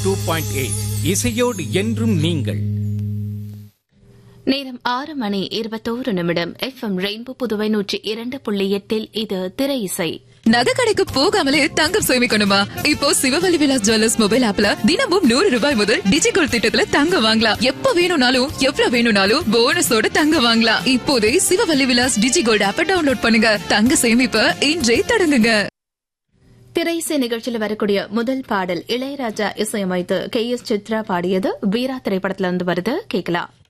two point eight இசையோடு என்றும் நீங்கள் நேரம் ஆறு மணி இருபத்தோரு நிமிடம் எஃப்எம் ரெயின்போ புதுவை நூற்றி இரண்டு புள்ளி எட்டில் இது திரை இசை நகை கடைக்கு போகாமலே தங்கம் சேமிக்கணுமா இப்போ சிவவலி விலாஸ் ஜுவல்லர்ஸ் மொபைல் ஆப்ல தினமும் நூறு ரூபாய் முதல் டிஜிகோல் திட்டத்துல தங்கம் வாங்கலாம் எப்ப வேணும்னாலும் எவ்வளவு வேணும்னாலும் போனஸோட தங்கம் வாங்கலாம் இப்போதே சிவவல்லி விலாஸ் டிஜிகோல்ட் ஆப்பை டவுன்லோட் பண்ணுங்க தங்க சேமிப்ப இன்றே தொடங்குங்க திரை இசை நிகழ்ச்சியில் வரக்கூடிய முதல் பாடல் இளையராஜா இசையமைத்து கே எஸ் சித்ரா பாடியது வீரா திரைப்படத்திலிருந்து வருது கேட்கலாம்